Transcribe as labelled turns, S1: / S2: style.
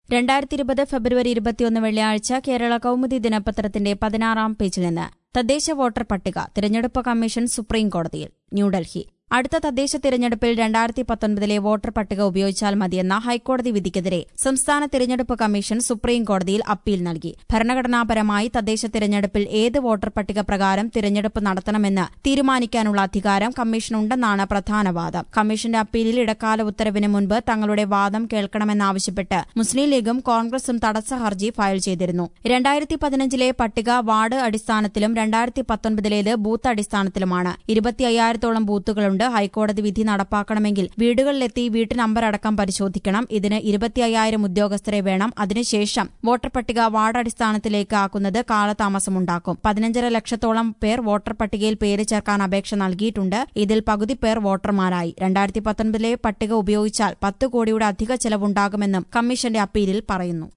S1: രണ്ടായിരത്തി ഇരുപത് ഫെബ്രുവരി ഇരുപത്തിയൊന്ന് വെള്ളിയാഴ്ച കേരള കൗമുദി ദിനപത്രത്തിന്റെ പതിനാറാം പേജിൽ നിന്ന് തദ്ദേശ വോട്ടർ പട്ടിക തിരഞ്ഞെടുപ്പ് കമ്മീഷൻ സുപ്രീം കോടതിയിൽ ന്യൂഡൽഹി അടുത്ത തദ്ദേശ തിരഞ്ഞെടുപ്പിൽ രണ്ടായിരത്തി പത്തൊൻപതിലെ വോട്ടർ പട്ടിക ഉപയോഗിച്ചാൽ മതിയെന്ന ഹൈക്കോടതി വിധിക്കെതിരെ സംസ്ഥാന തിരഞ്ഞെടുപ്പ് കമ്മീഷൻ സുപ്രീം കോടതിയിൽ അപ്പീൽ നൽകി ഭരണഘടനാപരമായി തദ്ദേശ തിരഞ്ഞെടുപ്പിൽ ഏത് വോട്ടർ പട്ടിക പ്രകാരം തിരഞ്ഞെടുപ്പ് നടത്തണമെന്ന് തീരുമാനിക്കാനുള്ള അധികാരം കമ്മീഷനുണ്ടെന്നാണ് പ്രധാന വാദം കമ്മീഷന്റെ അപ്പീലിൽ ഇടക്കാല ഉത്തരവിന് മുൻപ് തങ്ങളുടെ വാദം കേൾക്കണമെന്നാവശ്യപ്പെട്ട് മുസ്ലിം ലീഗും കോൺഗ്രസും തടസ്സ ഹർജി ഫയൽ ചെയ്തിരുന്നു രണ്ടായിരത്തി പതിനഞ്ചിലെ പട്ടിക വാർഡ് അടിസ്ഥാനത്തിലും രണ്ടായിരത്തി പത്തൊൻപതിലേത് ബൂത്ത് അടിസ്ഥാനത്തിലുമാണ് ഇരുപത്തി അയ്യായിരത്തോളം ബൂത്തുകളുണ്ട് ഹൈക്കോടതി വിധി നടപ്പാക്കണമെങ്കിൽ വീടുകളിലെത്തി വീട്ടു നമ്പർ അടക്കം പരിശോധിക്കണം ഇതിന് ഇരുപത്തി അയ്യായിരം ഉദ്യോഗസ്ഥരെ വേണം അതിനുശേഷം വോട്ടർ പട്ടിക വാർഡ് അടിസ്ഥാനത്തിലേക്ക് ആക്കുന്നത് കാലതാമസമുണ്ടാക്കും പതിനഞ്ചര ലക്ഷത്തോളം പേർ വോട്ടർ പട്ടികയിൽ പേര് ചേർക്കാൻ അപേക്ഷ നൽകിയിട്ടുണ്ട് ഇതിൽ പകുതി പേർ വോട്ടർമാരായി രണ്ടായിരത്തി പത്തൊൻപതിലെ പട്ടിക ഉപയോഗിച്ചാൽ പത്ത് കോടിയുടെ അധിക ചെലവുണ്ടാകുമെന്നും കമ്മീഷന്റെ അപ്പീലിൽ പറയുന്നു